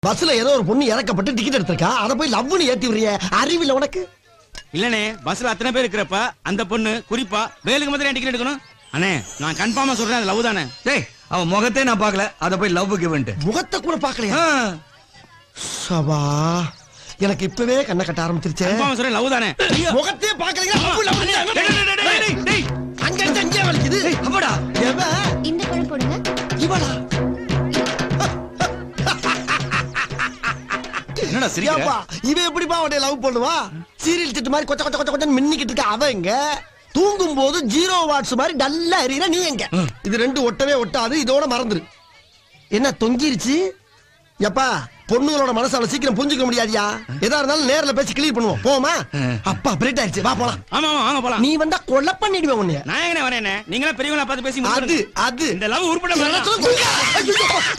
பஸ்ல ஏதோ ஒரு பொண்ணு இறக்கப்பட்டு டிக்கெட் எடுத்திருக்கா அத போய் லவ்னு ஏத்தி விடுறிய அறிவில்ல உனக்கு இல்லனே பஸ்ல அத்தனை பேர் இருக்கிறப்ப அந்த பொண்ணு குறிப்பா வேலுக்கு மாத்திரம் டிக்கெட் எடுக்கணும் அண்ணே நான் கன்ஃபார்மா சொல்றேன் அது லவ் தானே டேய் அவன் முகத்தே நான் பார்க்கல அத போய் லவ் கிவன்ட்டு முகத்தை கூட பாக்கலையா சபா எனக்கு இப்பவே கண்ணை கட்ட ஆரம்பிச்சிருச்சே கன்ஃபார்மா சொல்றேன் லவ் தானே ஐயோ. முகத்தையே பாக்கலையா லவ் லவ் டேய், டேய், டேய், டேய், டேய், டேய். அங்க இருந்து அங்கே வலிக்குது அப்படா எவன் இந்த பழம் போடுங்க இவளா என்னடா சிரிக்கிற ஏப்பா இவன் எப்படிப்பா அவனை லவ் பண்ணுவா சீரியல் திட்டு மாதிரி கொச்ச கொச்ச கொச்ச கொச்சன்னு மின்னிக்கிட்டு இருக்க அவன் எங்க தூங்கும் போது ஜீரோ வாட்ஸ் மாதிரி டல்லா எறிகிற நீ எங்க இது ரெண்டு ஒட்டவே ஒட்டாது இதோட மறந்துரு என்ன தொங்கிருச்சு எப்பா பொண்ணுங்களோட மனசு அவ்வளவு சீக்கிரம் புரிஞ்சுக்க முடியாதியா எதா இருந்தாலும் நேர்ல பேசி கிளியர் பண்ணுவோம் போமா அப்பா பிரேட் ஆயிடுச்சு வா போலாம் ஆமா ஆமா வாங்க போலாம் நீ வந்தா கொலை பண்ணிடுவேன் உன்னைய நான் எங்கனே வரேன் நீங்களா பெரியவங்களா பார்த்து பேசி அது முடிச்சிடுங்க. அது இந்த லவ் உருப்பட எல்லாத்துக்கும் கொல்ல. ஐயோ,